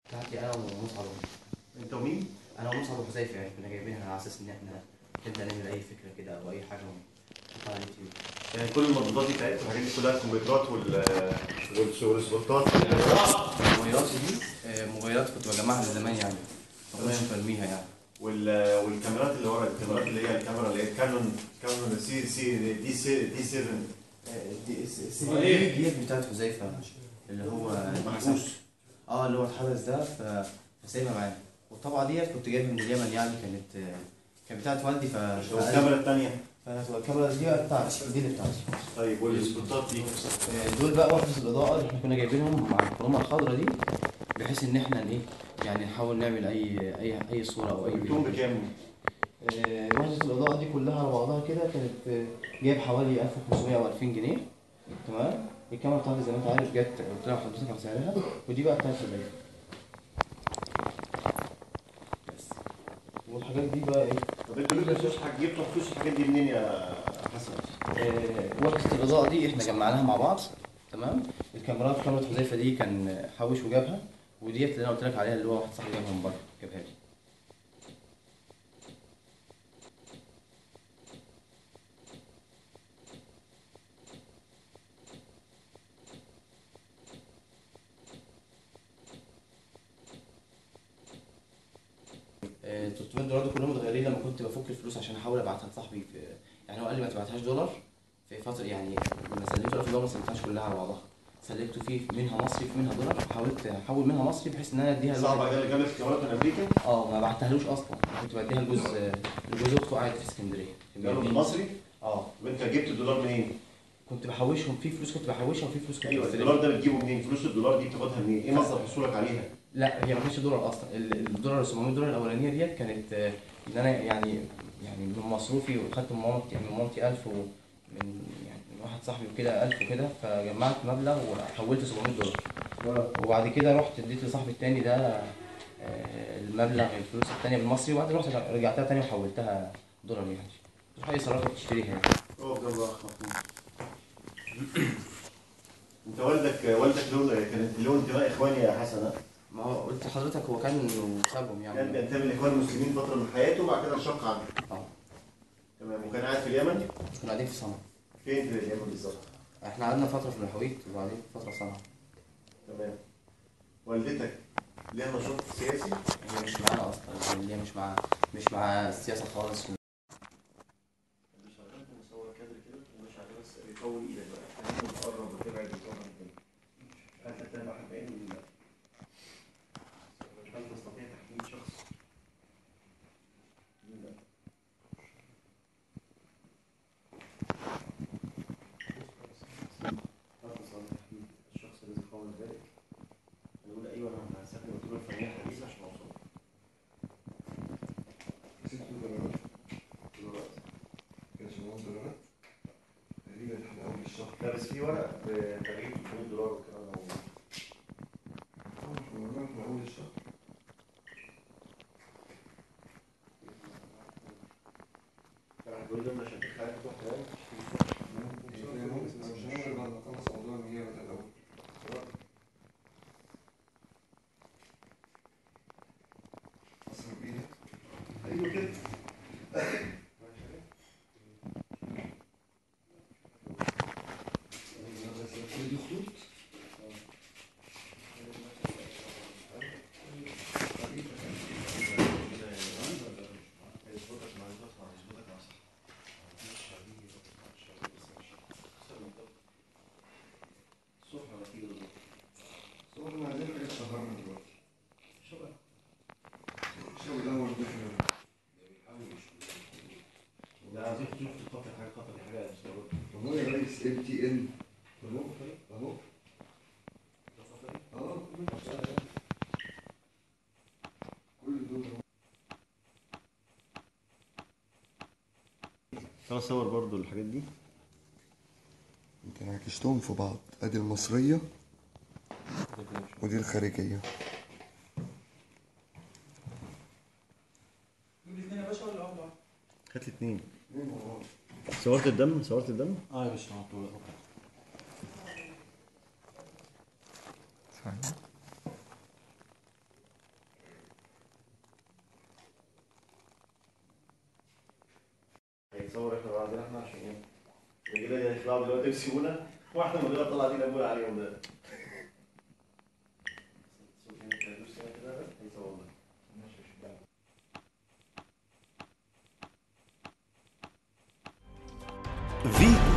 بتاعتي انا ومصعب انت ومين؟ انا ومصعب وحذيفه يعني كنا جايبينها على اساس ان احنا نبدا نعمل اي فكره كده او اي حاجه ونحطها على اليوتيوب يعني كل المضادات دي بتاعتكم الحاجات دي كلها الكمبيوترات وال والسبورتات الموبايلات دي آه، موبايلات كنت بجمعها من زمان يعني ما كنتش برميها يعني وال- والكاميرات اللي ورا الكاميرات اللي هي الكاميرا اللي هي كانون كانون سي سي دي سي دي 7 دي السي دي بتاعت حذيفه اللي هو محبوس اه اللي هو اتحبس ده ف- فسايبها معانا والطبعه ديت كنت جايبها من اليمن يعني كانت آه، كانت بتاعت والدي ف فقال- والكاميرا الثانيه فالكاميرا دي بقى بتاعتي دي اللي بتاعتي طيب والسبورتات دي دول بقى وحدة الإضاءة اللي احنا كنا جايبينهم مع الكرومة الخضراء دي بحيث إن احنا إيه يعني نحاول نعمل أي أي أي صورة أو أي جبتهم فيديو. بكام؟ آه، وحدة الإضاءة دي كلها على بعضها كده كانت آه، جايب حوالي 1500 أو 2000 جنيه تمام الكاميرا بتاعتي زي ما أنت عارف جت قلت لها حضرتك على سعرها ودي بقى بتاعت البيت بس والحاجات دي بقى إيه طب انتوا جبتوا فلوس حاج- جبتوا فلوس الحاجات دي منين يا حسن؟ آه، وحدة الإضاءة دي احنا جمعناها مع بعض تمام الكاميرات كاميرا حذيفة دي كان حوش وجابها وديت اللي انا قلت لك عليها اللي هو واحد صاحبي جابها من بره جابها لي آه، 300 دولار دول كلهم متغيرين لما كنت بفك الفلوس عشان احاول ابعتها لصاحبي في يعني هو قال لي ما تبعتهاش دولار في فتره يعني لما سلمته 1000 دولار ما سلمتهاش كلها على بعضها سلمته فيه منها مصري في منها دولار حاولت احول منها مصري بحيث ان انا اديها صعب لواحد- ده اللي جاب لك الكاميرات من امريكا؟ اه ما بعتهالوش اصلا كنت بديها لجوز لجوز اخته قاعد في اسكندريه جابوا بالمصري؟ اه طب انت جبت الدولار منين؟ كنت بحوشهم في فلوس كنت بحوشها وفي فلوس كنت ايوه بستلفها. الدولار ده بتجيبه منين؟ فلوس الدولار دي بتاخدها منين؟ ايه مصدر حصولك عليها؟ لا هي ما كانتش دولار اصلا ال- الدولار ال 700 دولار الاولانيه ديت كانت آه، ان انا يعني يعني من مصروفي وخدت من مامتي من مامتي 1000 ومن يعني من واحد صاحبي وكده 1000 وكده فجمعت مبلغ وحولت 700 دولار وبعد كده رحت اديت لصاحبي التاني ده آه، المبلغ الفلوس التانية بالمصري وبعدين رحت رجعتها تاني وحولتها دولار يعني مش حاجة صرافة تشتريها يعني اقف جنب اخ محمود. انت والدك والدك له كان له انتماء اخواني يا حسن ها؟ ما هو قلت لحضرتك هو كان سابهم كان يعني بينتمي لاخوان المسلمين فتره من حياته وبعد كده انشق عنه اه تمام وكان قاعد في اليمن كنا قاعدين في صنعاء فين في اليمن بالظبط؟ احنا قعدنا فترة في الحويت وبعدين فترة في صنعاء تمام والدتك ليها نشاط سياسي هي مش معانا اصلا يعني هي مش مع مش مع السياسة خالص اللي شغال مصور كادر كده ومش عارف بس يطول ايدك بقى خلينا نقرب وتبعد وتقرب الدنيا هل تتابع حبايبي ولا لا؟ هل تستطيع تحديد شخص؟ لا هل تستطيع تحديد الشخص الذي قام بذلك؟ نقول ايوه انا هستخدم الطرق الفنيه الحديثه عشان اوصل ست دولارات دلوقتي كده 700 دولارات تقريبا لحد اول الشهر لا بس في ورق بتغيير 300 دولار والكلام ده موجود. اه احنا عملناها في اول الشهر كان هتقول لي عشان تدفع لك تروح تنام مش هنعمل بعد ما نخلص موضوع النيابة ده الاول اصرف بايدك ايوه كده دي خطوط صباح احنا عايزين حاجة تسهرنا دلوقتي الشغل ده هو اللي بيفرق. لا عايزين تشوف خاطر حاجه خاطر حاجه والله يا ريس ام تي ان اهو اهو اه كل دول اهو ترى صور برضو الحاجات دي انت عكستهم في بعض ادي المصرية ودي الخارجية هات لي اتنين صورت الدم صورت الدم اه يا باشا مطلوب نصور احنا بعضنا احنا عشان ايه الرجاله دي هيطلعوا دلوقتي يسيبونا واحنا من غير طلع دي نقول عليهم ده هيصورنا ماشي يا شباب. فيتو